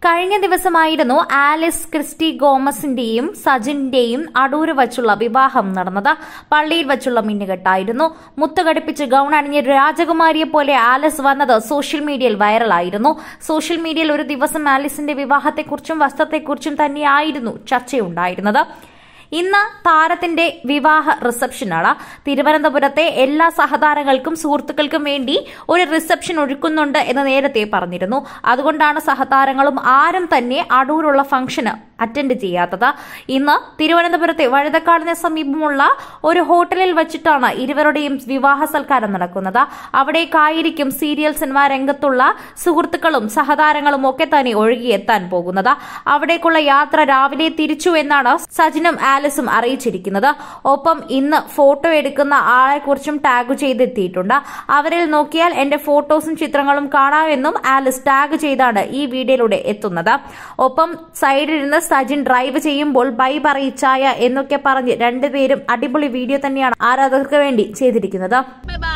കഴിഞ്ഞ ദിവസമായിരുന്നു ആലിസ് ക്രിസ്റ്റി ഗോമസിന്റെയും സജിന്റെയും അടൂര് വച്ചുള്ള വിവാഹം നടന്നത് പള്ളിയിൽ വച്ചുള്ള മിന്നുകെട്ടായിരുന്നു മുത്തുകടിപ്പിച്ച് ഗൌൺ അണിഞ്ഞ് രാജകുമാരിയെ പോലെ ആലിസ് വന്നത് സോഷ്യൽ മീഡിയയിൽ വൈറലായിരുന്നു സോഷ്യൽ മീഡിയയിൽ ഒരു ദിവസം ആലിസിന്റെ വിവാഹത്തെക്കുറിച്ചും വസ്ത്രത്തെക്കുറിച്ചും തന്നെയായിരുന്നു ചർച്ചയുണ്ടായിരുന്നത് ഇന്ന് താരത്തിന്റെ വിവാഹ റിസപ്ഷനാണ് തിരുവനന്തപുരത്തെ എല്ലാ സഹതാരങ്ങൾക്കും സുഹൃത്തുക്കൾക്കും വേണ്ടി ഒരു റിസപ്ഷൻ ഒരുക്കുന്നുണ്ട് എന്ന് നേരത്തെ പറഞ്ഞിരുന്നു അതുകൊണ്ടാണ് സഹതാരങ്ങളും ആരും തന്നെ അടൂരുള്ള ഫംഗ്ഷന് അറ്റൻഡ് ചെയ്യാത്തത് ഇന്ന് തിരുവനന്തപുരത്തെ വഴുതക്കാടിന് സമീപമുള്ള ഒരു ഹോട്ടലിൽ വെച്ചിട്ടാണ് ഇരുവരുടെയും വിവാഹ സൽക്കാരം നടക്കുന്നത് അവിടേക്കായിരിക്കും സീരിയൽ സിനിമാ രംഗത്തുള്ള സുഹൃത്തുക്കളും സഹതാരങ്ങളും ഒക്കെ തന്നെ ഒഴുകിയെത്താൻ പോകുന്നത് അവിടേക്കുള്ള യാത്ര രാവിലെ തിരിച്ചു എന്നാണ് സജിനും ആലിസും അറിയിച്ചിരിക്കുന്നത് ഒപ്പം ഇന്ന് ഫോട്ടോ എടുക്കുന്ന ആളെക്കുറിച്ചും ടാഗ് ചെയ്തെത്തിയിട്ടുണ്ട് അവരിൽ നോക്കിയാൽ എന്റെ ഫോട്ടോസും ചിത്രങ്ങളും കാണാമെന്നും ആലിസ് ടാഗ് ചെയ്താണ് ഈ വീഡിയോയിലൂടെ എത്തുന്നത് ഒപ്പം സൈഡിലിരുന്ന് സജിൻ ഡ്രൈവ് ചെയ്യുമ്പോൾ ബൈ പറയിച്ചായ എന്നൊക്കെ പറഞ്ഞ് രണ്ടുപേരും അടിപൊളി വീഡിയോ തന്നെയാണ് ആരാധകർക്ക് വേണ്ടി ചെയ്തിരിക്കുന്നത് Bye bye.